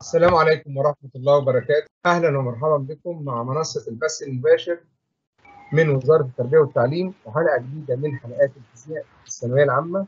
السلام عليكم ورحمة الله وبركاته أهلا ومرحبا بكم مع منصة البث المباشر من وزارة التربية والتعليم وحلقة جديدة من حلقات الفيزياء الثانوية العامة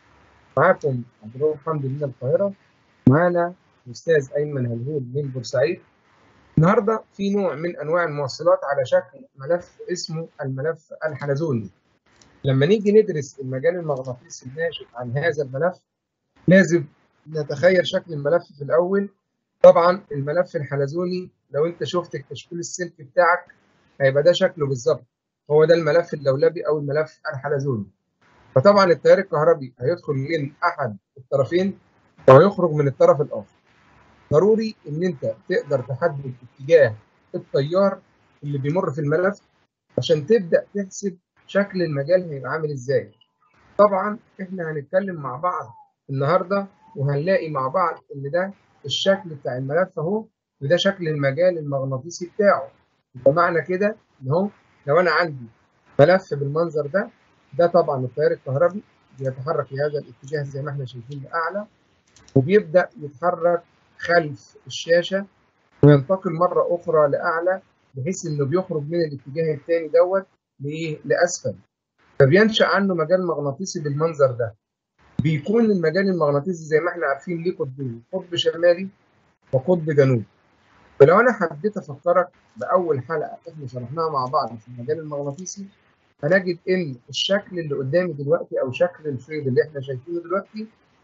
معاكم عبد الرؤوف حمدي من القاهرة معانا الأستاذ أيمن هلهول من بورسعيد النهاردة في نوع من أنواع الموصلات على شكل ملف اسمه الملف الحلزوني لما نيجي ندرس المجال المغناطيسي الناشئ عن هذا الملف لازم نتخيل شكل الملف في الأول طبعا الملف الحلزوني لو انت شفت الكشكول السلك بتاعك هيبقى ده شكله بالظبط هو ده الملف اللولبي او الملف الحلزوني فطبعا التيار الكهربي هيدخل من احد الطرفين وهيخرج من الطرف الاخر ضروري ان انت تقدر تحدد اتجاه التيار اللي بيمر في الملف عشان تبدا تحسب شكل المجال هيبقى عامل ازاي طبعا احنا هنتكلم مع بعض النهارده وهنلاقي مع بعض ان ده الشكل بتاع الملف اهو وده شكل المجال المغناطيسي بتاعه بمعنى كده ان هو لو انا عندي ملف بالمنظر ده ده طبعا التيار الكهربي بيتحرك في هذا الاتجاه زي ما احنا شايفين لاعلى وبيبدا يتحرك خلف الشاشه وينتقل مره اخرى لاعلى بحيث انه بيخرج من الاتجاه الثاني دوت لايه؟ لاسفل فبينشا عنه مجال مغناطيسي بالمنظر ده بيكون المجال المغناطيسي زي ما احنا عارفين ليه قطبين قطب شمالي وقطب جنوبي فلو انا حبيت افكرك باول حلقه احنا شرحناها مع بعض في المجال المغناطيسي هنجد ان الشكل اللي قدامي دلوقتي او شكل الفيض اللي احنا شايفينه دلوقتي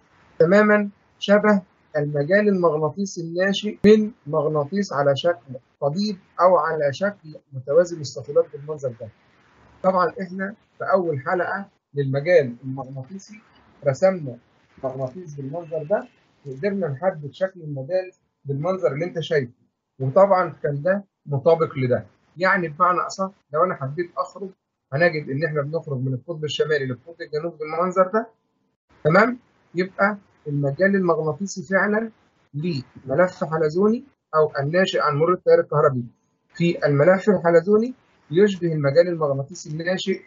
تماما شبه المجال المغناطيسي الناشئ من مغناطيس على شكل قضيب او على شكل متوازي مستطيلات بالمنظر ده طبعا احنا في اول حلقه للمجال المغناطيسي رسمنا مغناطيس بالمنظر ده وقدرنا نحدد شكل المجال بالمنظر اللي انت شايفه وطبعا كان ده مطابق لده يعني بمعنى اصح لو انا حبيت اخرج هنجد ان احنا بنخرج من القطب الشمالي للقطب الجنوبي بالمنظر ده تمام يبقى المجال المغناطيسي فعلا ليه ملف حلزوني او الناشئ عن مرور التيار الكهربي في الملف الحلزوني يشبه المجال المغناطيسي الناشئ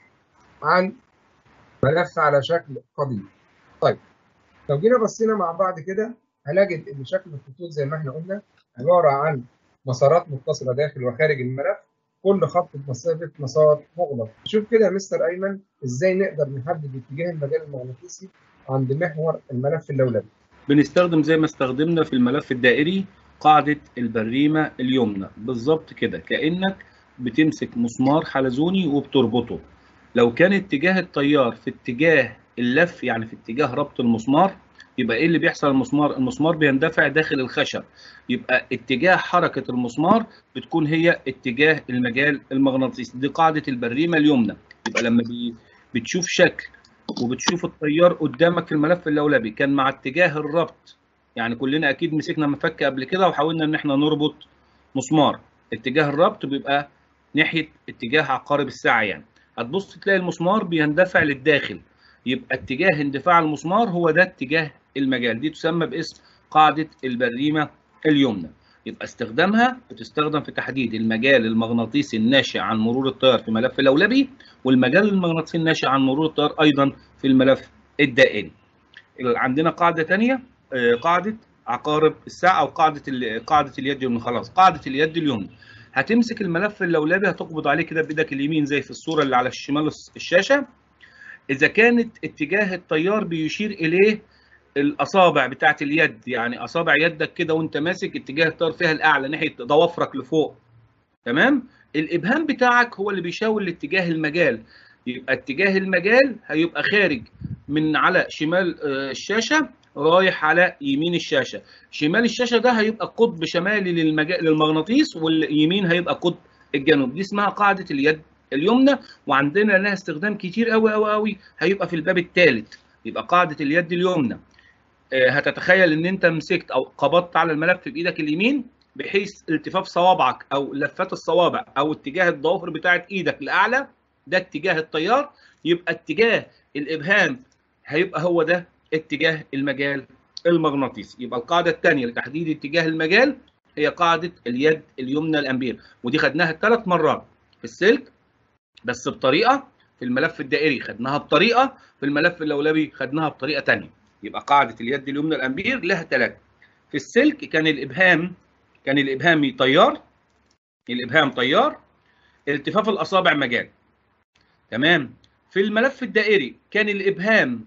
عن ملف على شكل قضيب طيب لو جينا بصينا مع بعض كده هنجد ان شكل الخطوط زي ما احنا قلنا عباره عن مسارات متصله داخل وخارج الملف كل خط بمسافه مسار مغلق شوف كده يا مستر ايمن ازاي نقدر نحدد اتجاه المجال المغناطيسي عند محور الملف اللولبي بنستخدم زي ما استخدمنا في الملف الدائري قاعده البريمه اليمنى بالظبط كده كانك بتمسك مسمار حلزوني وبتربطه لو كان اتجاه التيار في اتجاه اللف يعني في اتجاه ربط المسمار يبقى ايه اللي بيحصل المسمار المسمار بيندفع داخل الخشب يبقى اتجاه حركه المسمار بتكون هي اتجاه المجال المغناطيسي دي قاعده البريمه اليمنى يبقى لما بي بتشوف شكل وبتشوف التيار قدامك في الملف اللولبي كان مع اتجاه الربط يعني كلنا اكيد مسكنا مفك قبل كده وحاولنا ان احنا نربط مسمار اتجاه الربط بيبقى ناحيه اتجاه عقارب الساعه يعني هتبص تلاقي المسمار بيندفع للداخل يبقى اتجاه اندفاع المسمار هو ده اتجاه المجال دي تسمى باسم قاعدة البريمة اليمنى يبقى استخدامها بتستخدم في تحديد المجال المغناطيسي الناشئ عن مرور التيار في ملف لولبي والمجال المغناطيسي الناشئ عن مرور التيار ايضا في الملف الدائري عندنا قاعدة ثانية قاعدة عقارب الساعة او قاعدة قاعدة اليد اليمنى خلاص قاعدة اليد اليمنى هتمسك الملف اللولبي هتقبض عليه كده بايدك اليمين زي في الصورة اللي على الشمال الشاشة اذا كانت اتجاه التيار بيشير اليه الاصابع بتاعه اليد يعني اصابع يدك كده وانت ماسك اتجاه التيار فيها الاعلى ناحيه ضوافرك لفوق تمام الابهام بتاعك هو اللي بيشاور لاتجاه المجال يبقى اتجاه المجال هيبقى خارج من على شمال الشاشه رايح على يمين الشاشه شمال الشاشه ده هيبقى قطب شمالي للمجال للمغناطيس واليمين هيبقى قطب الجنوب دي اسمها قاعده اليد اليمنى وعندنا لها استخدام كتير قوي قوي قوي هيبقى في الباب الثالث يبقى قاعده اليد اليمنى هتتخيل ان انت مسكت او قبضت على الملف بايدك اليمين بحيث التفاف صوابعك او لفات الصوابع او اتجاه الضوافر بتاعه ايدك لاعلى ده اتجاه التيار يبقى اتجاه الابهام هيبقى هو ده اتجاه المجال المغناطيسي يبقى القاعده الثانيه لتحديد اتجاه المجال هي قاعده اليد اليمنى الامبير ودي خدناها ثلاث مرات في السلك بس بطريقه في الملف الدائري خدناها بطريقه في الملف اللولبي خدناها بطريقه ثانيه يبقى قاعده اليد اليمنى الامبير لها ثلاثه في السلك كان الابهام كان الابهام طيار الابهام طيار التفاف الاصابع مجال تمام في الملف الدائري كان الابهام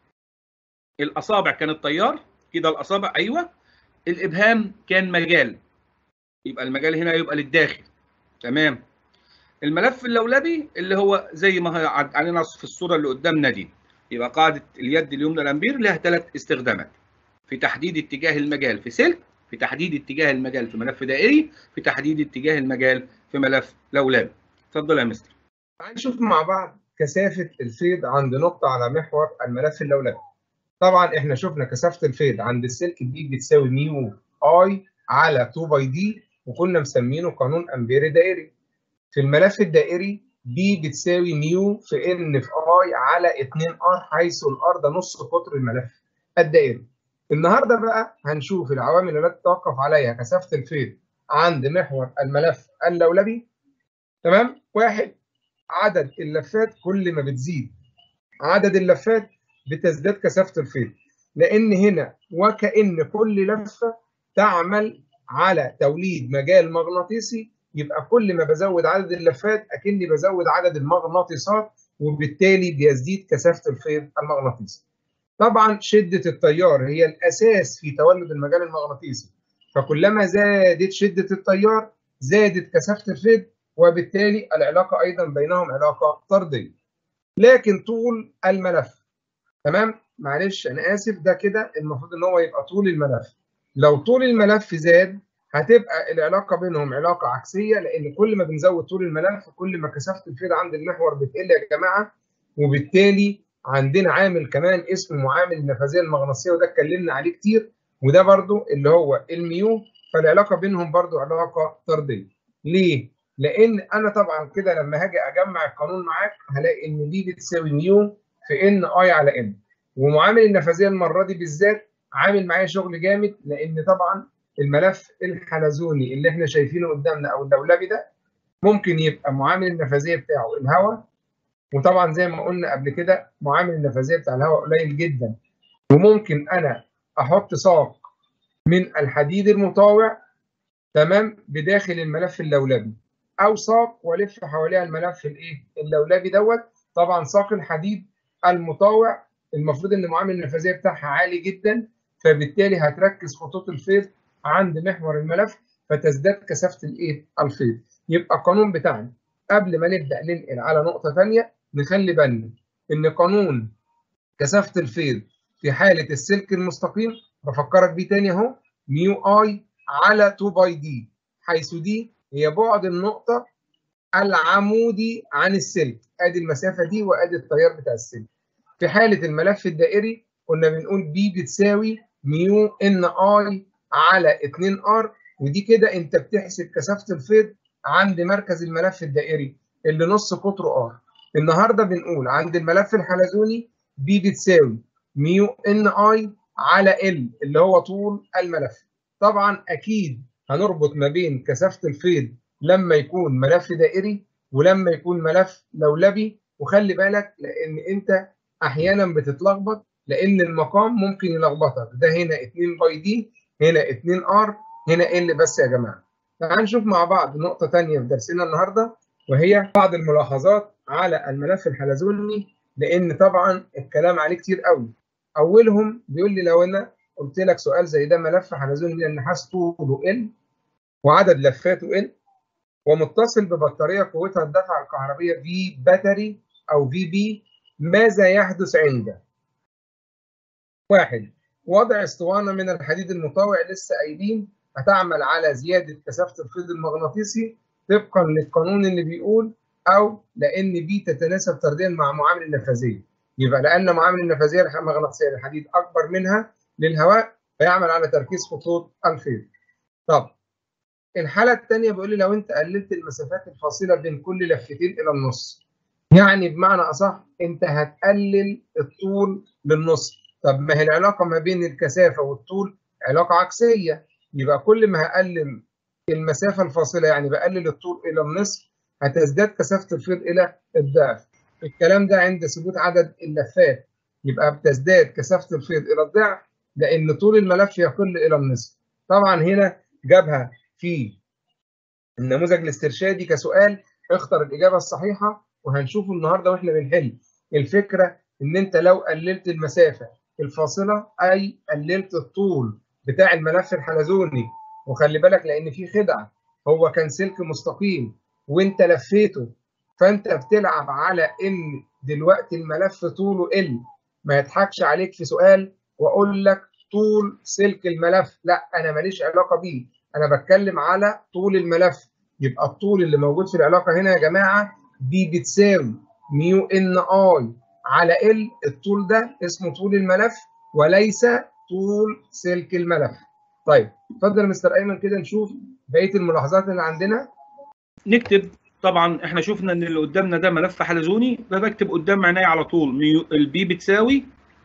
الاصابع كانت طيار كده الاصابع ايوه الابهام كان مجال يبقى المجال هنا يبقى للداخل تمام الملف اللولبي اللي هو زي ما علينا في الصوره اللي قدامنا دي يبقى قاعده اليد اليمنى الامبير لها ثلاث استخدامات في تحديد اتجاه المجال في سلك في تحديد اتجاه المجال في ملف دائري في تحديد اتجاه المجال في ملف لولبي اتفضل يا مستر هنشوف مع بعض كثافه الفيض عند نقطه على محور الملف اللولبي طبعا احنا شفنا كثافه الفيض عند السلك دي بتساوي ميو اي على 2 باي دي وكنا مسمينه قانون امبير دائري في الملف الدائري بي بتساوي ميو في ان في اي على 2 ار حيث الار ده نص قطر الملف الدائري النهارده بقى هنشوف العوامل التي تتوقف عليها كثافه الفيض عند محور الملف اللولبي تمام واحد عدد اللفات كل ما بتزيد عدد اللفات بتزداد كثافه الفيض لان هنا وكأن كل لفه تعمل على توليد مجال مغناطيسي يبقى كل ما بزود عدد اللفات اكني بزود عدد المغناطيسات وبالتالي بيزيد كثافه الفيض المغناطيسي. طبعا شده التيار هي الاساس في تولد المجال المغناطيسي فكلما زادت شده التيار زادت كثافه الفيض وبالتالي العلاقه ايضا بينهم علاقه طرديه. لكن طول الملف تمام معلش انا اسف ده كده المفروض ان هو يبقى طول الملف لو طول الملف زاد هتبقى العلاقه بينهم علاقه عكسيه لان كل ما بنزود طول الملف كل ما كثافه الفيض عند المحور بتقل يا جماعه وبالتالي عندنا عامل كمان اسمه معامل النفاذيه المغناطيسيه وده اتكلمنا عليه كتير وده برضو اللي هو الميو فالعلاقه بينهم برضو علاقه طرديه. ليه؟ لان انا طبعا كده لما هاجي اجمع القانون معاك هلاقي ان دي بتساوي ميو في ان اي على ان ومعامل النفاذيه المره دي بالذات عامل معايا شغل جامد لان طبعا الملف الحلزوني اللي احنا شايفينه قدامنا او اللولبي ده ممكن يبقى معامل النفاذيه بتاعه الهواء وطبعا زي ما قلنا قبل كده معامل النفاذيه بتاع الهواء قليل جدا وممكن انا احط ساق من الحديد المطاوع تمام بداخل الملف اللولبي او ساق والف حواليها الملف الايه اللولبي دوت طبعا ساق الحديد المطاوع المفروض ان معامل النفاذيه بتاعها عالي جدا فبالتالي هتركز خطوط الفيض عند محور الملف فتزداد كثافه الايه الفيض يبقى القانون بتاعنا قبل ما نبدا ننقل على نقطه ثانيه نخلي بالنا ان قانون كثافه الفيض في حاله السلك المستقيم بفكرك بيه تاني اهو ميو اي على 2 باي دي حيث دي هي بعد النقطه العمودي عن السلك ادي المسافه دي وادي التيار بتاع السلك في حاله الملف الدائري كنا بنقول بي بتساوي ميو ان اي على 2 ار ودي كده انت بتحسب كثافه الفيض عند مركز الملف الدائري اللي نص قطره ار النهارده بنقول عند الملف الحلزوني بي بتساوي ميو ان اي على ال اللي هو طول الملف طبعا اكيد هنربط ما بين كثافه الفيض لما يكون ملف دائري ولما يكون ملف لولبي وخلي بالك لان انت احيانا بتتلخبط لان المقام ممكن يلخبطك ده هنا 2 باي دي هنا 2 ار هنا ال بس يا جماعه تعال نشوف مع بعض نقطه ثانيه في درسنا النهارده وهي بعض الملاحظات على الملف الحلزوني لان طبعا الكلام عليه كتير قوي اولهم بيقول لي لو انا قلت لك سؤال زي ده ملف حلزوني من النحاس طوله ال وعدد لفاته ال ومتصل ببطاريه قوتها الدفع الكهربيه في باتري او في بي ماذا يحدث عنده؟ واحد وضع اسطوانه من الحديد المطاوع لسه قايلين هتعمل على زياده كثافه الفيض المغناطيسي طبقا للقانون اللي بيقول او لان بي تتناسب طرديا مع معامل النفاذيه يبقى لان معامل النفاذيه المغناطيسيه للحديد اكبر منها للهواء فيعمل على تركيز خطوط الفيض. طب الحاله الثانيه بيقول لي لو انت قللت المسافات الفاصله بين كل لفتين الى النص يعني بمعنى اصح انت هتقلل الطول للنص طب ما هي العلاقه ما بين الكثافه والطول علاقه عكسيه يبقى كل ما هقلل المسافه الفاصله يعني بقلل الطول الى النصف هتزداد كثافه الفيض الى الضعف الكلام ده عند ثبوت عدد اللفات يبقى بتزداد كثافه الفيض الى الضعف لان طول الملف يقل الى النصف طبعا هنا جابها في النموذج الاسترشادي كسؤال اختر الاجابه الصحيحه وهنشوفه النهارده واحنا بنحل الفكره ان انت لو قللت المسافه الفاصله اي قللت الطول بتاع الملف الحلزوني وخلي بالك لان في خدعه هو كان سلك مستقيم وانت لفيته فانت بتلعب على ان دلوقتي الملف طوله ال ما يضحكش عليك في سؤال واقول لك طول سلك الملف لا انا ماليش علاقه بيه انا بتكلم على طول الملف يبقى الطول اللي موجود في العلاقه هنا يا جماعه دي بتساوي ميو ان اي على ال الطول ده اسمه طول الملف وليس طول سلك الملف طيب اتفضل يا مستر ايمن كده نشوف بقيه الملاحظات اللي عندنا نكتب طبعا احنا شفنا ان اللي قدامنا ده ملف حلزوني فبكتب قدام عينيا على طول ميو البي بتساوي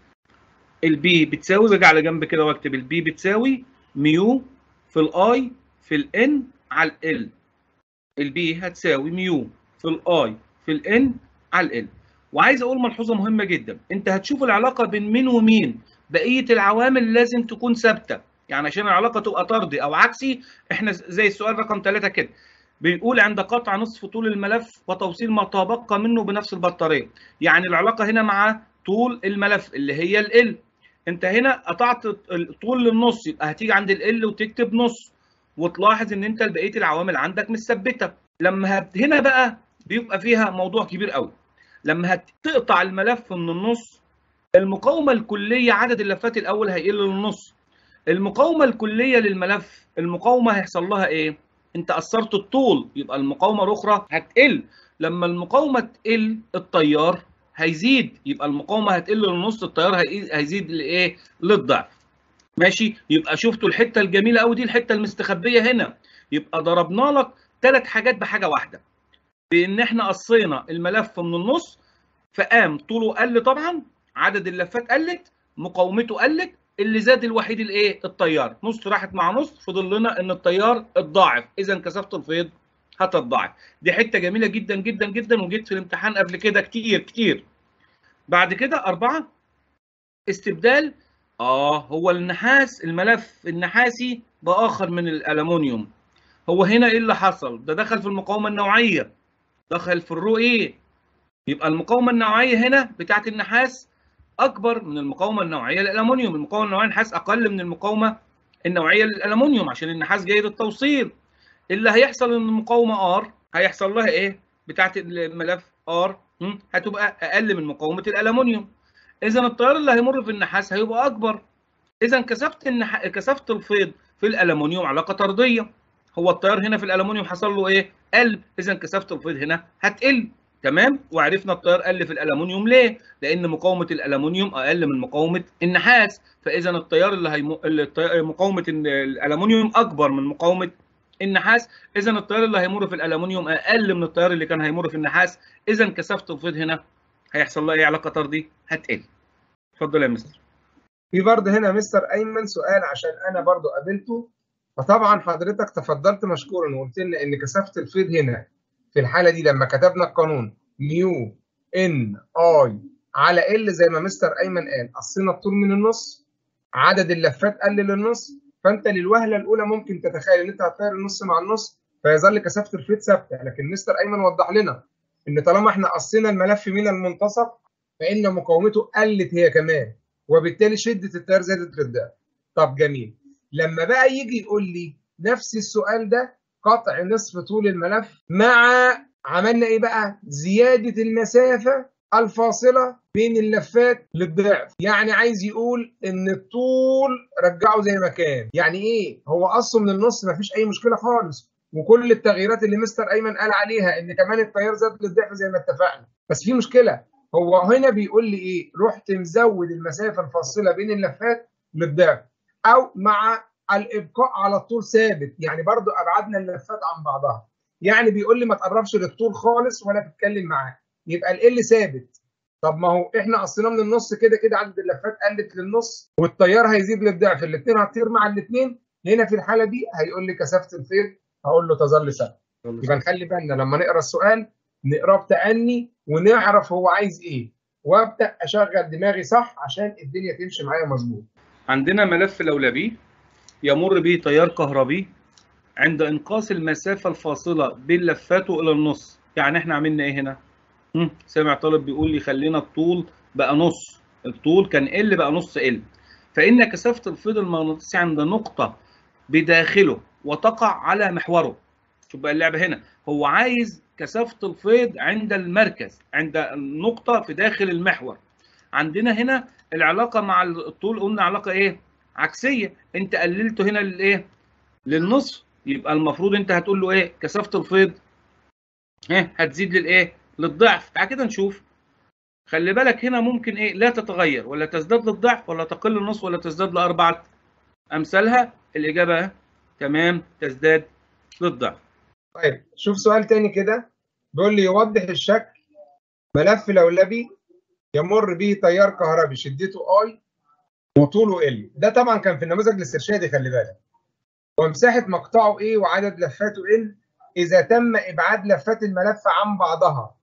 البي بتساوي باجي على جنب كده واكتب البي بتساوي ميو في الاي في الان على ال البي هتساوي ميو في الاي في الان على ال وعايز اقول ملحوظه مهمه جدا انت هتشوف العلاقه بين مين ومين بقيه العوامل لازم تكون ثابته يعني عشان العلاقه تبقى طردي او عكسي احنا زي السؤال رقم ثلاثة كده بيقول عند قطع نصف طول الملف وتوصيل ما تبقى منه بنفس البطاريه يعني العلاقه هنا مع طول الملف اللي هي ال انت هنا قطعت الطول للنص يبقى هتيجي عند ال وتكتب نص وتلاحظ ان انت بقيه العوامل عندك مش ثابته لما هت... هنا بقى بيبقى فيها موضوع كبير قوي لما هتقطع الملف من النص المقاومه الكليه عدد اللفات الاول هيقل للنص المقاومه الكليه للملف المقاومه هيحصل لها ايه انت قصرت الطول يبقى المقاومه الاخرى هتقل لما المقاومه تقل التيار هيزيد يبقى المقاومه هتقل للنص التيار هيزيد لايه للضعف ماشي يبقى شفتوا الحته الجميله قوي دي الحته المستخبيه هنا يبقى ضربنا لك ثلاث حاجات بحاجه واحده بان احنا قصينا الملف من النص فقام طوله قل طبعا عدد اللفات قلت مقاومته قلت اللي زاد الوحيد الايه التيار نص راحت مع نص فضل لنا ان التيار اتضاعف اذا كثافه الفيض هتتضاعف دي حته جميله جدا جدا جدا وجيت في الامتحان قبل كده كتير كتير بعد كده أربعة استبدال آه هو النحاس الملف النحاسي بآخر من الألمونيوم هو هنا إيه اللي حصل؟ ده دخل في المقاومة النوعية دخل في الرو إيه؟ يبقى المقاومة النوعية هنا بتاعت النحاس أكبر من المقاومة النوعية للألمونيوم المقاومة النوعية للنحاس أقل من المقاومة النوعية للألمونيوم عشان النحاس جيد التوصيل اللي هيحصل إن المقاومة R هيحصل لها إيه؟ بتاعت الملف R هتبقى اقل من مقاومه الالومنيوم اذا التيار اللي هيمر في النحاس هيبقى اكبر اذا كثافه النح... كثافه الفيض في الالومنيوم علاقه طرديه هو التيار هنا في الالومنيوم حصل له ايه قل اذا كثافه الفيض هنا هتقل تمام وعرفنا التيار قل في الالومنيوم ليه لان مقاومه الالومنيوم اقل من مقاومه النحاس فاذا التيار اللي هيم... التيار... مقاومه الالومنيوم اكبر من مقاومه النحاس اذا التيار اللي هيمر في الالومنيوم اقل من التيار اللي كان هيمر في النحاس اذا كثافه الفيض هنا هيحصل لها ايه علاقه طردي هتقل اتفضل يا مستر في برضه هنا مستر ايمن سؤال عشان انا برضه قابلته فطبعا حضرتك تفضلت مشكورا وقلت لنا ان كثافه الفيض هنا في الحاله دي لما كتبنا القانون ميو ان اي على ال زي ما مستر ايمن قال قصينا الطول من النص عدد اللفات قل للنص فانت للوهله الاولى ممكن تتخيل ان انت هتطير النص مع النص فيظل كثافه الفيض ثابته لكن مستر ايمن وضح لنا ان طالما احنا قصينا الملف من المنتصف فان مقاومته قلت هي كمان وبالتالي شده التيار زادت للضعف طب جميل لما بقى يجي يقول لي نفس السؤال ده قطع نصف طول الملف مع عملنا ايه بقى زياده المسافه الفاصله بين اللفات للضعف يعني عايز يقول ان الطول رجعه زي ما كان يعني ايه هو قصه من النص ما فيش اي مشكله خالص وكل التغييرات اللي مستر ايمن قال عليها ان كمان التيار زاد للضعف زي ما اتفقنا بس في مشكله هو هنا بيقول لي ايه رحت مزود المسافه الفاصله بين اللفات للضعف او مع الابقاء على الطول ثابت يعني برضو ابعدنا اللفات عن بعضها يعني بيقول لي ما تقربش للطول خالص ولا تتكلم معاه يبقى ال ثابت طب ما هو احنا قصيناه من النص كده كده عدد اللفات قلت للنص والتيار هيزيد للضعف الاثنين هتطير مع الاثنين هنا في الحاله دي هيقول لي كثافه الفيض هقول له تظل ثابته يبقى نخلي بالنا لما نقرا السؤال نقراه بتأني ونعرف هو عايز ايه وابدا اشغل دماغي صح عشان الدنيا تمشي معايا مظبوط عندنا ملف لولبي يمر به تيار كهربي عند انقاص المسافه الفاصله بين لفاته الى النص يعني احنا عملنا ايه هنا هم، سامع طالب بيقول لي خلينا الطول بقى نص الطول كان ال بقى نص ال فان كثافه الفيض المغناطيسي عند نقطه بداخله وتقع على محوره شوف بقى اللعبه هنا هو عايز كثافه الفيض عند المركز عند النقطه في داخل المحور عندنا هنا العلاقه مع الطول قلنا علاقه ايه عكسيه انت قللته هنا للايه للنصف يبقى المفروض انت هتقول له ايه كثافه الفيض ها هتزيد للايه للضعف تعال كده نشوف خلي بالك هنا ممكن ايه لا تتغير ولا تزداد للضعف ولا تقل النصف ولا تزداد لاربعه امثالها الاجابه تمام تزداد للضعف طيب شوف سؤال تاني كده بيقول لي يوضح الشكل ملف لولبي يمر به تيار كهربي شدته اي وطوله ال ده طبعا كان في النموذج الاسترشادي خلي بالك ومساحه مقطعه ايه وعدد لفاته ال اذا تم ابعاد لفات الملف عن بعضها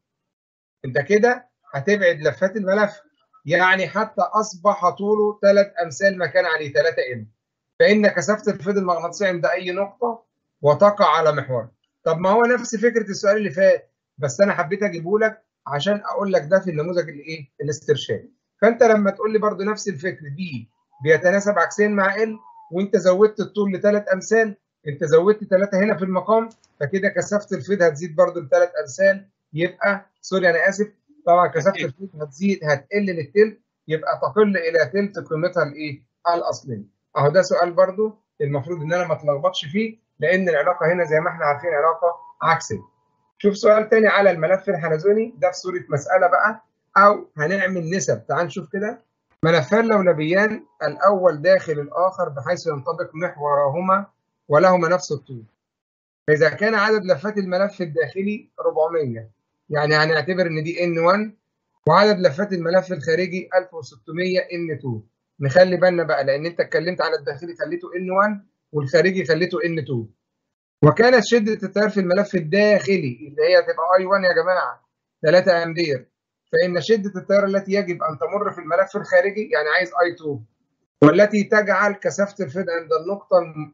انت كده هتبعد لفات الملف يعني حتى اصبح طوله ثلاث امثال ما كان عليه 3 ال فان كثافه الفيض المغناطيسي عند اي نقطه وتقع على محور طب ما هو نفس فكره السؤال اللي فات بس انا حبيت اجيبه لك عشان اقول لك ده في النموذج الايه الاسترشادي فانت لما تقول لي برضو نفس الفكر بي بيتناسب عكسيا مع ال وانت زودت الطول لثلاث امثال انت زودت ثلاثه هنا في المقام فكده كثافه الفيض هتزيد برضو لثلاث امثال يبقى سوري انا اسف طبعا كثافه الفيض هتزيد هتقل للتلت يبقى تقل الى تلت قيمتها الايه الاصليه اهو ده سؤال برضو المفروض ان انا ما اتلخبطش فيه لان العلاقه هنا زي ما احنا عارفين علاقه عكسيه شوف سؤال تاني على الملف الحلزوني ده في صوره مساله بقى او هنعمل نسب تعال نشوف كده ملفان لولبيان الاول داخل الاخر بحيث ينطبق محورهما ولهما نفس الطول فاذا كان عدد لفات الملف الداخلي 400 يعني هنعتبر ان دي N1 وعدد لفات الملف الخارجي 1600 N2 نخلي بالنا بقى لان انت اتكلمت على الداخلي خليته N1 والخارجي خليته N2 وكانت شدة التيار في الملف الداخلي اللي هي تبقى I1 يا جماعة 3 أمبير فإن شدة التيار التي يجب أن تمر في الملف الخارجي يعني عايز I2 والتي تجعل كثافة الفيض عند النقطة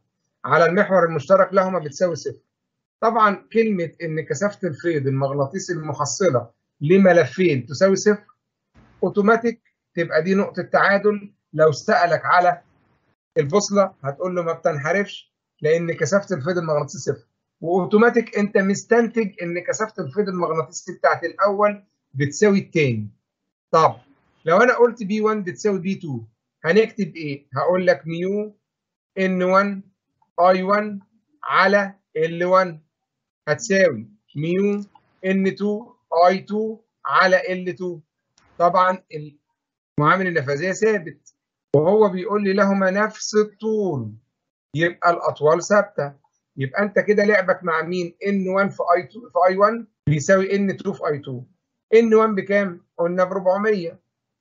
على المحور المشترك لهما بتساوي صفر. طبعا كلمة إن كثافة الفيض المغناطيسي المحصلة لملفين تساوي صفر أوتوماتيك تبقى دي نقطة تعادل لو سألك على البوصلة هتقول له ما بتنحرفش لان كثافه الفيض المغناطيسي صفر واوتوماتيك انت مستنتج ان كثافه الفيض المغناطيسي بتاعت الاول بتساوي الثاني طب لو انا قلت بي 1 بتساوي بي 2 هنكتب ايه هقول لك ميو ان 1 اي 1 على ال 1 هتساوي ميو ان 2 اي 2 على ال 2 طبعا المعامل النفاذيه ثابت وهو بيقول لي لهما نفس الطول يبقى الاطوال ثابته يبقى انت كده لعبك مع مين n1 في i2 في i1 بيساوي n2 في i2 n1 بكام قلنا ب 400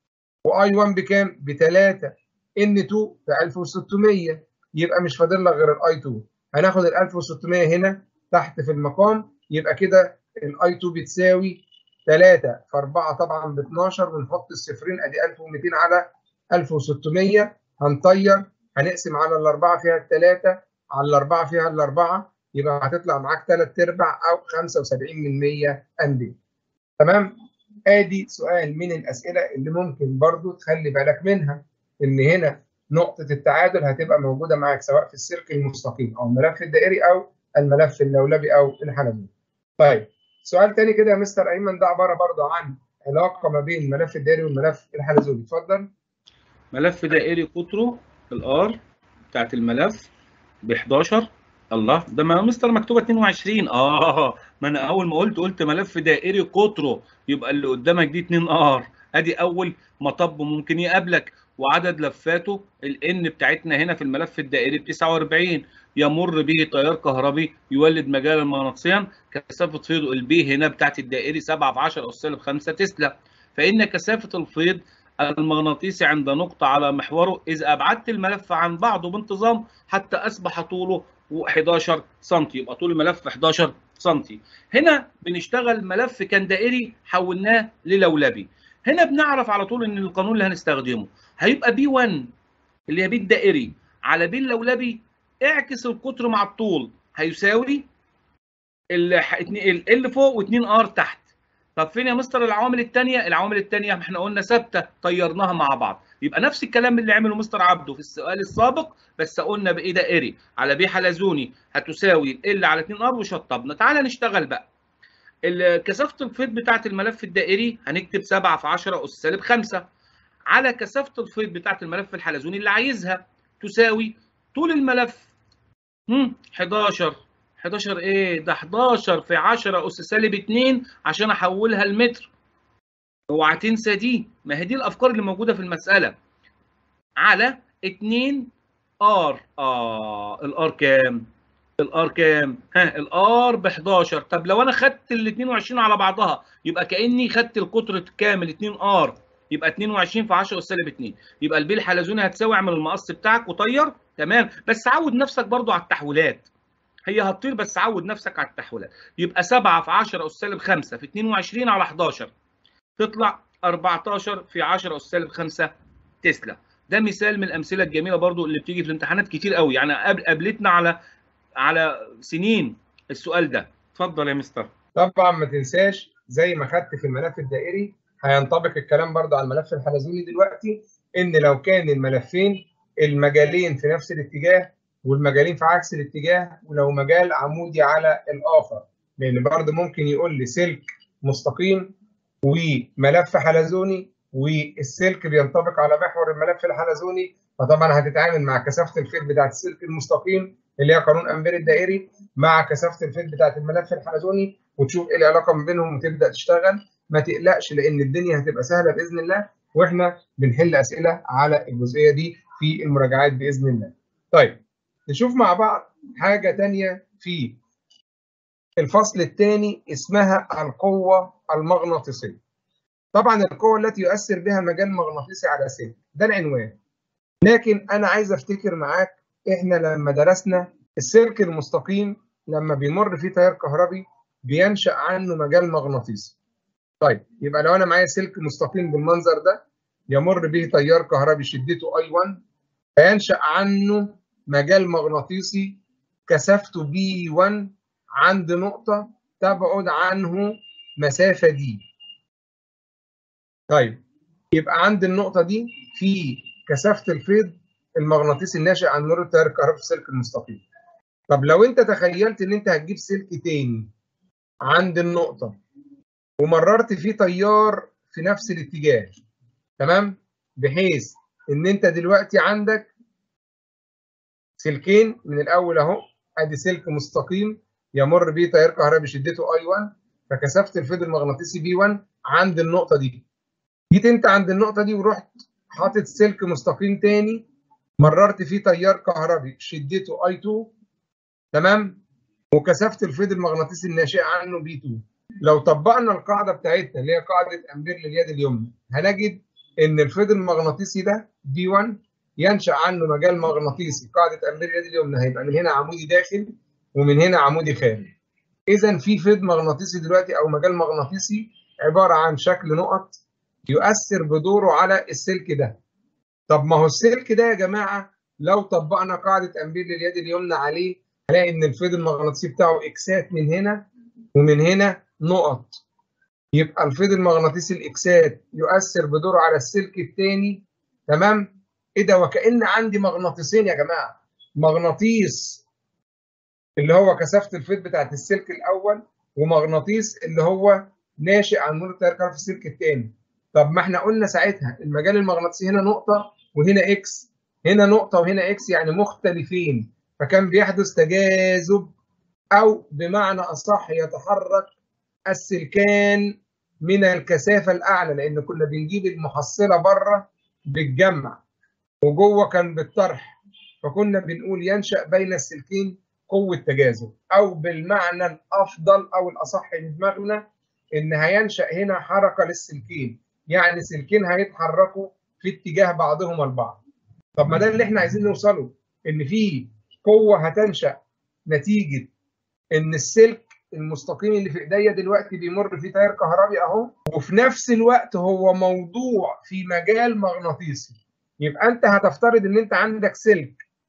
واي1 بكام ب 3 n2 في 1600 يبقى مش فاضل لك غير الاي 2 هناخد ال 1600 هنا تحت في المقام يبقى كده الاي 2 بتساوي 3 في 4 طبعا ب 12 ونحط الصفرين ادي 1200 على 1600 هنطير هنقسم على الأربعة فيها الثلاثة على الأربعة فيها الأربعة يبقى هتطلع معاك ثلاث أرباع أو 75 من 100 أمبير تمام؟ آدي سؤال من الأسئلة اللي ممكن برضو تخلي بالك منها إن هنا نقطة التعادل هتبقى موجودة معاك سواء في السلك المستقيم أو الملف الدائري أو الملف اللولبي أو الحلبي. طيب سؤال تاني كده يا مستر أيمن ده عبارة برضو عن علاقة ما بين الملف الدائري والملف الحلزوني، اتفضل. ملف دائري قطره الار بتاعت الملف ب 11 الله ده ما مستر مكتوبه 22 اه ما انا اول ما قلت قلت ملف دائري قطره يبقى اللي قدامك دي 2 ار ادي اول مطب ممكن يقابلك وعدد لفاته الان بتاعتنا هنا في الملف الدائري ب 49 يمر به تيار كهربي يولد مجالا مغناطيسيا كثافه فيض البي هنا بتاعت الدائري 7 في 10 اس سالب 5 تسلا فان كثافه الفيض المغناطيسي عند نقطة على محوره إذا أبعدت الملف عن بعضه بانتظام حتى أصبح طوله 11 سم يبقى طول الملف 11 سم هنا بنشتغل ملف كان دائري حولناه للولبي هنا بنعرف على طول ان القانون اللي هنستخدمه هيبقى بي 1 اللي هي بي الدائري على بي اللولبي اعكس القطر مع الطول هيساوي ال فوق و2 ار تحت طب فين يا مستر العوامل الثانيه العوامل الثانيه احنا قلنا ثابته طيرناها مع بعض يبقى نفس الكلام اللي عمله مستر عبده في السؤال السابق بس قلنا بايه دائري على بي حلزوني هتساوي ال على 2 ار وشطبنا تعالى نشتغل بقى كثافه الفيض بتاعه الملف الدائري هنكتب 7 في 10 اس سالب 5 على كثافه الفيض بتاعه الملف الحلزوني اللي عايزها تساوي طول الملف هم 11 11 ايه ده 11 في 10 اس سالب 2 عشان احولها لمتر اوعى تنسى دي ما هي دي الافكار اللي موجوده في المساله على 2 ار اه الار كام الار كام ها الار ب 11 طب لو انا خدت ال 22 على بعضها يبقى كاني خدت القطر كامل 2 ار يبقى 22 في 10 اس سالب 2 يبقى البي الحلزوني هتساوي اعمل المقص بتاعك وطير تمام بس عود نفسك برضو على التحويلات هي هتطير بس عود نفسك على التحويلات يبقى 7 في 10 اس سالب 5 في 22 على 11 تطلع 14 في 10 اس سالب 5 تسلا ده مثال من الامثله الجميله برضو اللي بتيجي في الامتحانات كتير قوي يعني قابلتنا على على سنين السؤال ده اتفضل يا مستر طبعا ما تنساش زي ما خدت في الملف الدائري هينطبق الكلام برضو على الملف الحلزوني دلوقتي ان لو كان الملفين المجالين في نفس الاتجاه والمجالين في عكس الاتجاه ولو مجال عمودي على الاخر لان برضو ممكن يقول لي سلك مستقيم وملف حلزوني والسلك بينطبق على محور الملف الحلزوني فطبعا هتتعامل مع كثافه الخيط بتاعت السلك المستقيم اللي هي قانون امبير الدائري مع كثافه الخيط بتاعت الملف الحلزوني وتشوف ايه العلاقه ما بينهم وتبدا تشتغل ما تقلقش لان الدنيا هتبقى سهله باذن الله واحنا بنحل اسئله على الجزئيه دي في المراجعات باذن الله. طيب نشوف مع بعض حاجه ثانيه في الفصل الثاني اسمها القوه المغناطيسيه. طبعا القوه التي يؤثر بها مجال مغناطيسي على سلك ده العنوان. لكن انا عايز افتكر معاك احنا لما درسنا السلك المستقيم لما بيمر فيه تيار كهربي بينشا عنه مجال مغناطيسي. طيب يبقى لو انا معايا سلك مستقيم بالمنظر ده يمر به تيار كهربي شدته اي 1 فينشا عنه مجال مغناطيسي كثافته بي 1 عند نقطه تبعد عنه مسافه دي. طيب يبقى عند النقطه دي في كثافه الفيض المغناطيسي الناشئ عن نور التيار الكهربي في السلك المستقيم. طب لو انت تخيلت ان انت هتجيب سلك تاني عند النقطه ومررت فيه تيار في نفس الاتجاه تمام بحيث ان انت دلوقتي عندك سلكين من الاول اهو ادي سلك مستقيم يمر بيه تيار كهربي شدته اي 1 فكثافه الفيض المغناطيسي بي 1 عند النقطه دي جيت انت عند النقطه دي ورحت حاطط سلك مستقيم تاني مررت فيه تيار كهربي شدته اي 2 تمام وكثافه الفيض المغناطيسي الناشئه عنه بي 2 لو طبقنا القاعده بتاعتنا اللي هي قاعده امبير لليد اليمنى هنجد ان الفيض المغناطيسي ده دي 1 ينشا عنه مجال مغناطيسي قاعده امبير اليد اليمنى هيبقى من هنا عمودي داخل ومن هنا عمودي خارج اذا في فيض مغناطيسي دلوقتي او مجال مغناطيسي عباره عن شكل نقط يؤثر بدوره على السلك ده طب ما هو السلك ده يا جماعه لو طبقنا قاعده امبير لليد اليمنى عليه هنلاقي ان الفيض المغناطيسي بتاعه اكسات من هنا ومن هنا نقط يبقى الفيض المغناطيسي الاكسات يؤثر بدوره على السلك الثاني تمام ايه ده وكان عندي مغناطيسين يا جماعه مغناطيس اللي هو كثافه الفيض بتاعت السلك الاول ومغناطيس اللي هو ناشئ عن نور التيار الكهربي في السلك الثاني طب ما احنا قلنا ساعتها المجال المغناطيسي هنا نقطه وهنا اكس هنا نقطه وهنا اكس يعني مختلفين فكان بيحدث تجاذب او بمعنى اصح يتحرك السلكان من الكثافه الاعلى لان كنا بنجيب المحصله بره بالجمع وجوه كان بالطرح فكنا بنقول ينشا بين السلكين قوه تجاذب او بالمعنى الافضل او الاصح لدماغنا ان هينشا هنا حركه للسلكين يعني سلكين هيتحركوا في اتجاه بعضهم البعض طب ما ده اللي احنا عايزين نوصله ان في قوه هتنشا نتيجه ان السلك المستقيم اللي في ايديا دلوقتي بيمر فيه تيار كهربي اهو وفي نفس الوقت هو موضوع في مجال مغناطيسي يبقى انت هتفترض ان انت عندك سلك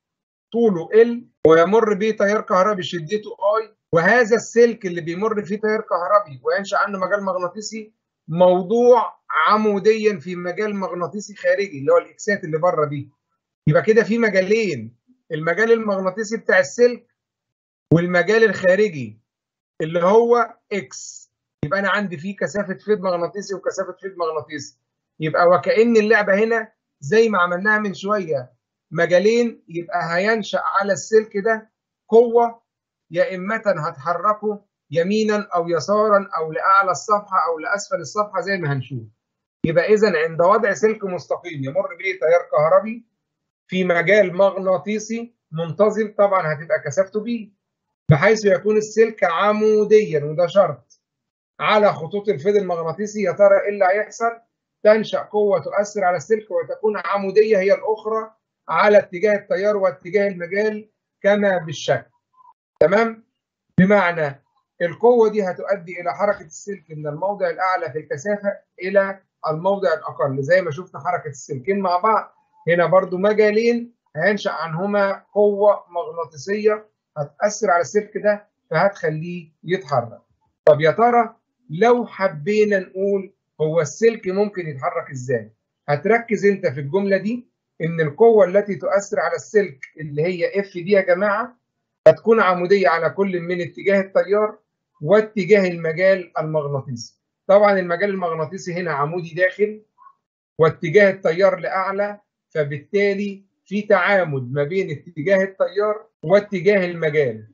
طوله ال ويمر به تيار كهربي شدته اي وهذا السلك اللي بيمر فيه تيار كهربي وينشا عنه مجال مغناطيسي موضوع عموديا في مجال مغناطيسي خارجي اللي هو الاكسات اللي بره دي يبقى كده في مجالين المجال المغناطيسي بتاع السلك والمجال الخارجي اللي هو اكس يبقى انا عندي فيه كثافه فيض مغناطيسي وكثافه فيض مغناطيسي يبقى وكأن اللعبه هنا زي ما عملناها من شويه مجالين يبقى هينشأ على السلك ده قوه يا اما هتحركه يمينا او يسارا او لاعلى الصفحه او لاسفل الصفحه زي ما هنشوف يبقى اذا عند وضع سلك مستقيم يمر به تيار كهربي في مجال مغناطيسي منتظم طبعا هتبقى كثافته بي بحيث يكون السلك عموديا وده شرط على خطوط الفيض المغناطيسي يا ترى ايه اللي هيحصل؟ تنشا قوه تؤثر على السلك وتكون عموديه هي الاخرى على اتجاه التيار واتجاه المجال كما بالشكل. تمام؟ بمعنى القوه دي هتؤدي الى حركه السلك من الموضع الاعلى في الكثافه الى الموضع الاقل زي ما شفنا حركه السلكين مع بعض هنا برضو مجالين هينشا عنهما قوه مغناطيسيه هتاثر على السلك ده فهتخليه يتحرك. طب يا ترى لو حبينا نقول هو السلك ممكن يتحرك ازاي؟ هتركز انت في الجمله دي ان القوه التي تؤثر على السلك اللي هي اف دي يا جماعه هتكون عموديه على كل من اتجاه التيار واتجاه المجال المغناطيسي. طبعا المجال المغناطيسي هنا عمودي داخل واتجاه التيار لاعلى فبالتالي في تعامد ما بين اتجاه التيار واتجاه المجال.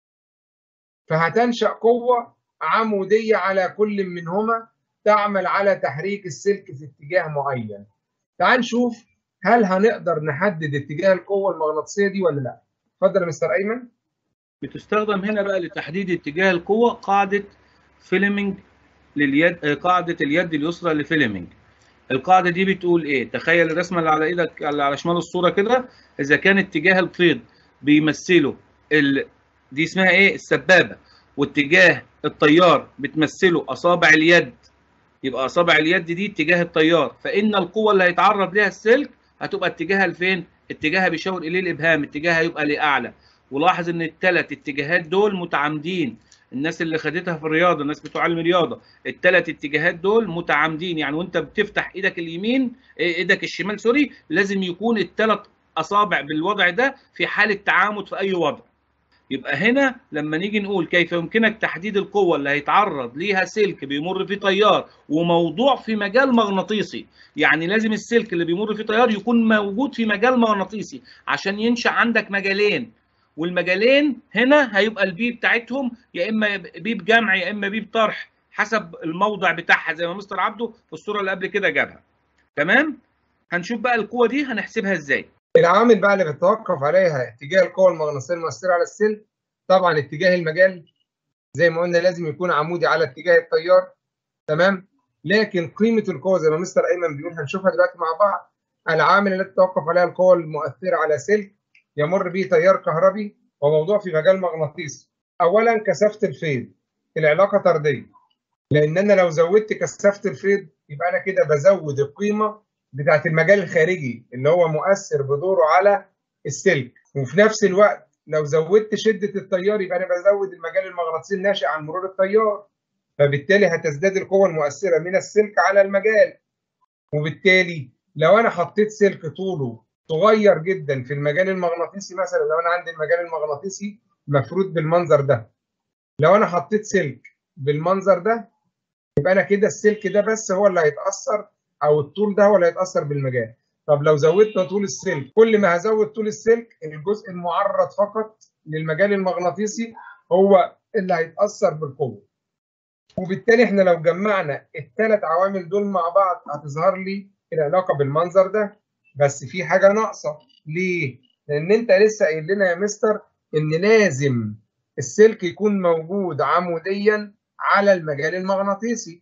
فهتنشأ قوة عمودية على كل منهما تعمل على تحريك السلك في اتجاه معين. تعال نشوف هل هنقدر نحدد اتجاه القوة المغناطيسية دي ولا لا؟ اتفضل يا مستر أيمن. بتستخدم هنا بقى لتحديد اتجاه القوة قاعدة فيلمنج لليد قاعدة اليد اليسرى لفيلمنج. القاعدة دي بتقول إيه؟ تخيل الرسمة اللي على إيدك اللي على شمال الصورة كده إذا كان اتجاه الفيض بيمثله ال... دي اسمها إيه؟ السبابة واتجاه التيار بتمثله أصابع اليد يبقى أصابع اليد دي اتجاه التيار فإن القوة اللي هيتعرض لها السلك هتبقى اتجاهها لفين؟ اتجاهها بيشاور إليه الإبهام اتجاهها يبقى لأعلى ولاحظ إن الثلاث اتجاهات دول متعامدين الناس اللي خدتها في الرياضه الناس بتوع علم الرياضه الثلاث اتجاهات دول متعامدين يعني وانت بتفتح ايدك اليمين ايدك الشمال سوري لازم يكون الثلاث اصابع بالوضع ده في حاله تعامد في اي وضع يبقى هنا لما نيجي نقول كيف يمكنك تحديد القوة اللي هيتعرض ليها سلك بيمر فيه تيار وموضوع في مجال مغناطيسي يعني لازم السلك اللي بيمر فيه تيار يكون موجود في مجال مغناطيسي عشان ينشأ عندك مجالين والمجالين هنا هيبقى البي بتاعتهم يا اما بيب جمع يا اما بيب طرح حسب الموضع بتاعها زي ما مستر عبده في الصوره اللي قبل كده جابها تمام هنشوف بقى القوه دي هنحسبها ازاي العوامل بقى اللي بتتوقف عليها اتجاه القوه المغناطيسيه المؤثره على السلك طبعا اتجاه المجال زي ما قلنا لازم يكون عمودي على اتجاه التيار تمام لكن قيمه القوه زي ما مستر ايمن بيقول هنشوفها دلوقتي مع بعض العامل التي تتوقف عليها القوه المؤثره على سلك يمر به تيار كهربي وموضوع في مجال مغناطيسي اولا كثافه الفيض العلاقه طرديه لان انا لو زودت كثافه الفيض يبقى انا كده بزود القيمه بتاعه المجال الخارجي اللي هو مؤثر بدوره على السلك وفي نفس الوقت لو زودت شده التيار يبقى انا بزود المجال المغناطيسي الناشئ عن مرور التيار فبالتالي هتزداد القوه المؤثره من السلك على المجال وبالتالي لو انا حطيت سلك طوله صغير جدا في المجال المغناطيسي مثلا لو انا عندي المجال المغناطيسي مفروض بالمنظر ده لو انا حطيت سلك بالمنظر ده يبقى انا كده السلك ده بس هو اللي هيتاثر او الطول ده هو اللي هيتاثر بالمجال طب لو زودت طول السلك كل ما هزود طول السلك الجزء المعرض فقط للمجال المغناطيسي هو اللي هيتاثر بالقوه وبالتالي احنا لو جمعنا الثلاث عوامل دول مع بعض هتظهر لي العلاقه بالمنظر ده بس في حاجه ناقصه ليه؟ لان انت لسه قايل لنا يا مستر ان لازم السلك يكون موجود عموديا على المجال المغناطيسي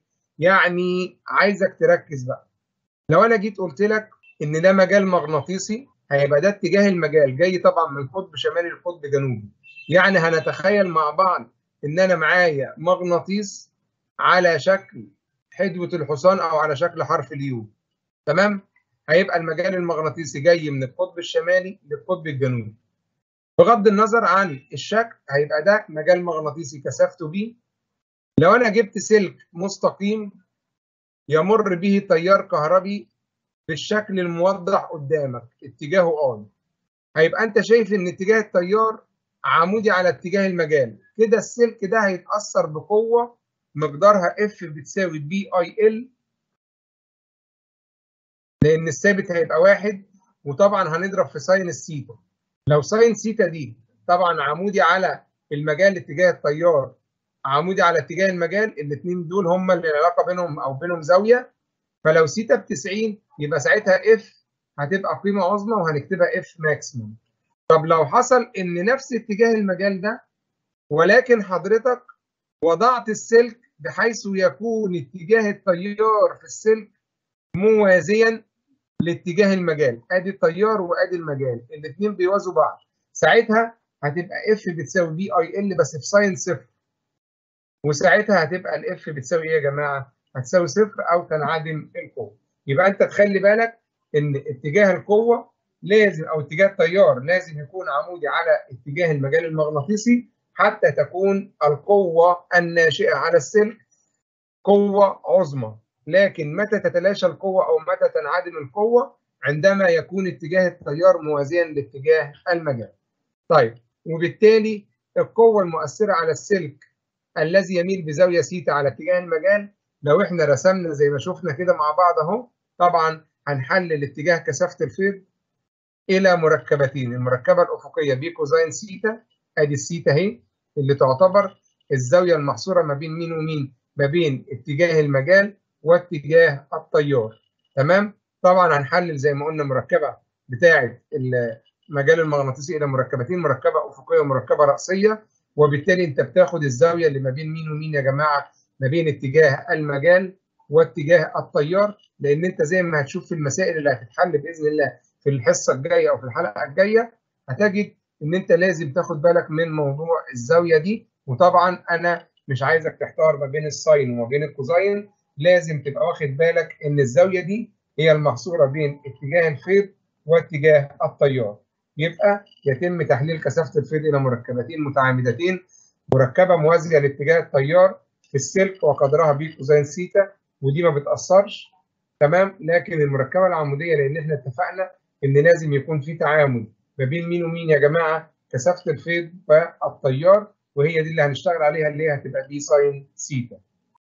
يعني عايزك تركز بقى لو انا جيت قلت لك ان ده مجال مغناطيسي هيبقى ده اتجاه المجال جاي طبعا من قطب شمالي لقطب جنوبي يعني هنتخيل مع بعض ان انا معايا مغناطيس على شكل حدوه الحصان او على شكل حرف اليو تمام هيبقى المجال المغناطيسي جاي من القطب الشمالي للقطب الجنوبي بغض النظر عن الشكل هيبقى ده مجال مغناطيسي كثافته بي لو انا جبت سلك مستقيم يمر به تيار كهربي بالشكل الموضح قدامك اتجاهه اي هيبقى انت شايف ان اتجاه التيار عمودي على اتجاه المجال كده السلك ده هيتاثر بقوه مقدارها اف بتساوي بي اي ال لان الثابت هيبقى واحد وطبعا هنضرب في ساين السيتا لو ساين سيتا دي طبعا عمودي على المجال اتجاه التيار عمودي على اتجاه المجال الاثنين دول هم اللي العلاقه بينهم او بينهم زاويه فلو سيتا ب 90 يبقى ساعتها اف هتبقى قيمه عظمى وهنكتبها اف ماكسيموم طب لو حصل ان نفس اتجاه المجال ده ولكن حضرتك وضعت السلك بحيث يكون اتجاه التيار في السلك موازيا لاتجاه المجال ادي التيار وادي المجال الاثنين بيوازوا بعض ساعتها هتبقى اف بتساوي بي اي ال بس في ساين صفر وساعتها هتبقى الاف بتساوي ايه يا جماعه؟ هتساوي صفر او تنعدم القوه يبقى انت تخلي بالك ان اتجاه القوه لازم او اتجاه التيار لازم يكون عمودي على اتجاه المجال المغناطيسي حتى تكون القوه الناشئه على السلك قوه عظمى لكن متى تتلاشى القوه او متى تنعدم القوه عندما يكون اتجاه التيار موازيا لاتجاه المجال. طيب وبالتالي القوه المؤثره على السلك الذي يميل بزاويه سيتا على اتجاه المجال لو احنا رسمنا زي ما شفنا كده مع بعض اهو طبعا هنحلل اتجاه كثافه الفيض الى مركبتين المركبه الافقيه بي كوزين سيتا ادي السيتا اهي اللي تعتبر الزاويه المحصوره ما بين مين ومين ما بين اتجاه المجال واتجاه التيار تمام طبعا هنحلل زي ما قلنا مركبه بتاعه المجال المغناطيسي الى مركبتين مركبه افقيه ومركبه راسيه وبالتالي انت بتاخد الزاويه اللي ما بين مين ومين يا جماعه ما بين اتجاه المجال واتجاه التيار لان انت زي ما هتشوف في المسائل اللي هتتحل باذن الله في الحصه الجايه او في الحلقه الجايه هتجد ان انت لازم تاخد بالك من موضوع الزاويه دي وطبعا انا مش عايزك تحتار ما بين الساين وما بين الكوزاين لازم تبقى واخد بالك ان الزاويه دي هي المحصوره بين اتجاه الفيض واتجاه التيار يبقى يتم تحليل كثافه الفيض الى مركبتين متعامدتين مركبه موازيه لاتجاه التيار في السلك وقدرها بي كوزين سيتا ودي ما بتاثرش تمام لكن المركبه العموديه لان احنا اتفقنا ان لازم يكون في تعامل ما بين مين ومين يا جماعه كثافه الفيض والتيار وهي دي اللي هنشتغل عليها اللي هي هتبقى بي ساين سيتا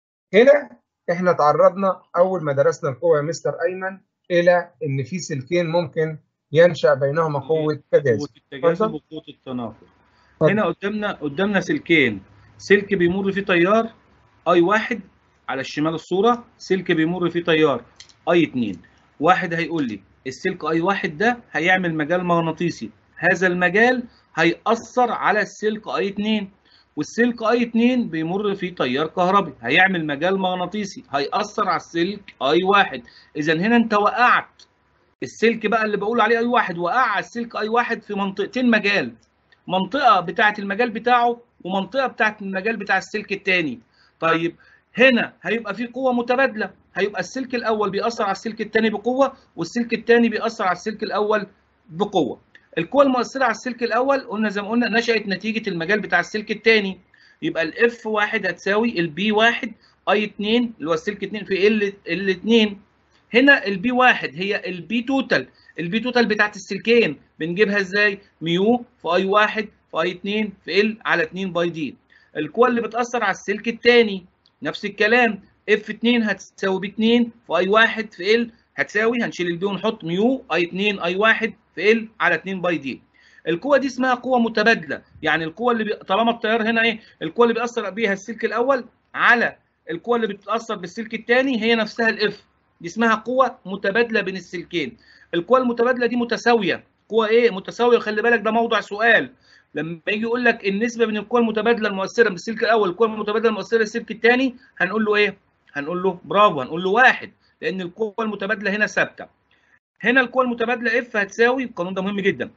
هنا احنا تعرضنا اول ما درسنا القوه يا مستر ايمن الى ان في سلكين ممكن ينشا بينهما قوه تجاذب قوه التجاذب وقوه التناقض هنا قدامنا قدامنا سلكين سلك بيمر فيه تيار اي واحد على الشمال الصوره سلك بيمر فيه تيار اي 2 واحد هيقول لي السلك اي واحد ده هيعمل مجال مغناطيسي هذا المجال هيأثر على السلك اي 2 والسلك اي 2 بيمر فيه تيار كهربي هيعمل مجال مغناطيسي هيأثر على السلك اي واحد اذا هنا انت وقعت السلك بقى اللي بقول عليه اي واحد وقع السلك اي واحد في منطقتين مجال منطقه بتاعه المجال بتاعه ومنطقه بتاعه المجال بتاع السلك الثاني طيب هنا هيبقى في قوه متبادله هيبقى السلك الاول بيأثر على السلك الثاني بقوه والسلك الثاني بيأثر على السلك الاول بقوه القوه المؤثره على السلك الاول قلنا زي ما قلنا نشأت نتيجه المجال بتاع السلك الثاني يبقى الاف واحد هتساوي البي واحد اي 2 اللي هو السلك 2 في ال ال 2 هنا البي واحد هي البي توتال البي توتال بتاعت السلكين بنجيبها ازاي؟ ميو في اي واحد في اي 2 في ال على 2 باي دي القوه اللي بتاثر على السلك الثاني نفس الكلام اف 2 هتساوي بي 2 في اي واحد في ال هتساوي هنشيل البي ونحط ميو اي 2 اي واحد في ال على 2 باي دي القوه دي اسمها قوه متبادله يعني القوه اللي بي... طالما التيار هنا ايه القوه اللي بيأثر بيها السلك الاول على القوه اللي بتتاثر بالسلك الثاني هي نفسها الاف دي اسمها قوه متبادله بين السلكين القوه المتبادله دي متساويه قوه ايه متساويه خلي بالك ده موضوع سؤال لما يجي يقول لك النسبه بين القوه المتبادله المؤثره بالسلك الاول والقوه المتبادله المؤثره بالسلك الثاني هنقول له ايه هنقول له برافو هنقول له واحد لان القوه المتبادله هنا ثابته هنا القوه المتبادله اف هتساوي القانون ده مهم جدا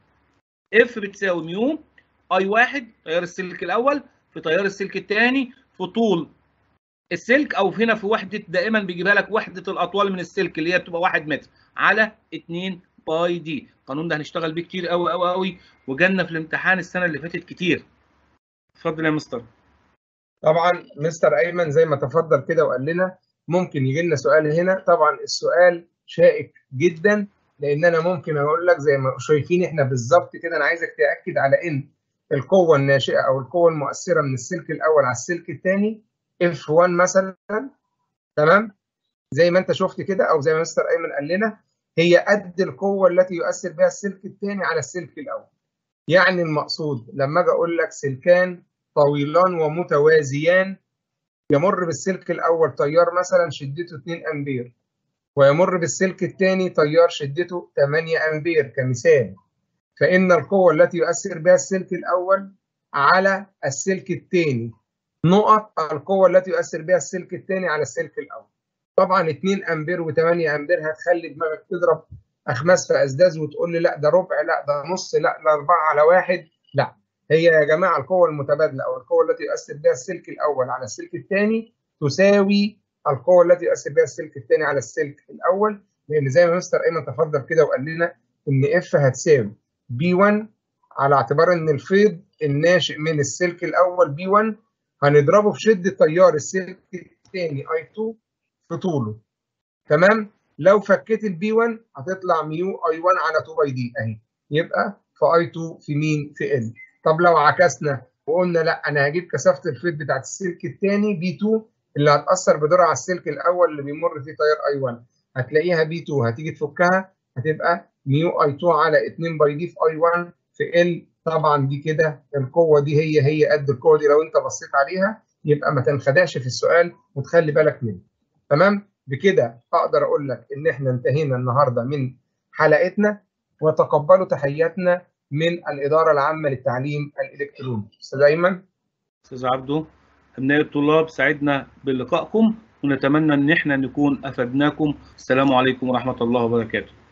اف بتساوي ميو اي واحد تيار السلك الاول في تيار السلك الثاني في طول السلك او هنا في وحده دائما بيجيبها لك وحده الاطوال من السلك اللي هي بتبقى 1 متر على 2 باي دي القانون ده هنشتغل بيه كتير قوي قوي قوي وجالنا في الامتحان السنه اللي فاتت كتير اتفضل يا مستر طبعا مستر ايمن زي ما تفضل كده وقال لنا ممكن يجي لنا سؤال هنا طبعا السؤال شائك جدا لان انا ممكن اقول لك زي ما شايفين احنا بالظبط كده انا عايزك تاكد على ان القوه الناشئه او القوه المؤثره من السلك الاول على السلك الثاني اف 1 مثلا تمام زي ما انت شفت كده او زي ما مستر ايمن قال لنا هي قد القوه التي يؤثر بها السلك الثاني على السلك الاول يعني المقصود لما اجي اقول لك سلكان طويلان ومتوازيان يمر بالسلك الاول تيار مثلا شدته 2 امبير ويمر بالسلك الثاني تيار شدته 8 امبير كمثال فان القوه التي يؤثر بها السلك الاول على السلك الثاني نقط القوه التي يؤثر بها السلك الثاني على السلك الاول طبعا 2 امبير و8 امبير هتخلي دماغك تضرب اخماس في اسداز وتقول لي لا ده ربع لا ده نص لا ده 4 على واحد لا هي يا جماعه القوه المتبادله او القوه التي يؤثر بها السلك الاول على السلك الثاني تساوي القوه التي يؤثر بها السلك الثاني على السلك الاول لان زي ما مستر ايمن تفضل كده وقال لنا ان اف هتساوي بي 1 على اعتبار ان الفيض الناشئ من السلك الاول بي 1 هنضربه في شده تيار السلك الثاني اي 2 في طوله تمام لو فكيت البي 1 هتطلع ميو اي 1 على 2 باي دي اهي يبقى في اي 2 في مين في ال طب لو عكسنا وقلنا لا انا هجيب كثافه الفيض بتاعت السلك الثاني بي 2 اللي هتاثر بدورها على السلك الاول اللي بيمر فيه تيار اي 1 هتلاقيها بي 2 هتيجي تفكها هتبقى ميو اي 2 على 2 باي دي في اي 1 في ال طبعا دي كده القوه دي هي هي قد القوه دي لو انت بصيت عليها يبقى ما تنخدعش في السؤال وتخلي بالك منه تمام بكده اقدر اقول لك ان احنا انتهينا النهارده من حلقتنا وتقبلوا تحياتنا من الاداره العامه للتعليم الالكتروني استاذ ايمن استاذ عبده ابناء الطلاب سعدنا بلقائكم ونتمنى ان احنا نكون افدناكم السلام عليكم ورحمه الله وبركاته